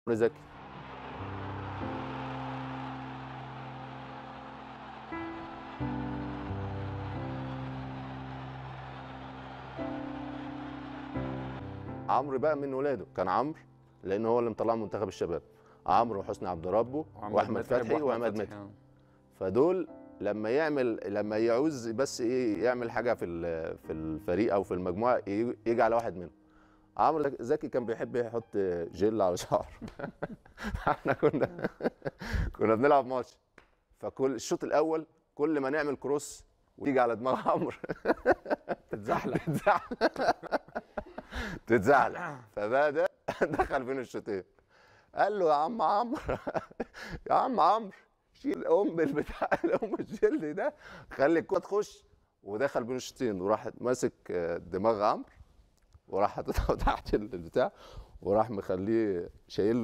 عمرو زكي عمرو بقى من ولاده كان عمرو لان هو اللي مطلع منتخب الشباب عمرو وحسني عبد ربه واحمد فتحي واحمد مدحت فدول لما يعمل لما يعوز بس ايه يعمل حاجه في ال- في الفريق او في المجموعه ي- يجي على واحد منهم عمرو زك- زكي كان بيحب يحط جل على شعره احنا كنا كنا بنلعب ماتش فكل الشوط الاول كل ما نعمل كروس ويجي على دماغ عمرو تتزحلق تتزحلق تتزحلق فبقى ده دخل بين الشوطين قال له يا عم عمرو يا عم عمرو شيل ام البتاع ام الجلد ده خلي الكوره تخش ودخل بين الشوطين وراح ماسك آه، دماغ عمرو وراح حاططها تحت البتاع وراح مخليه شايل له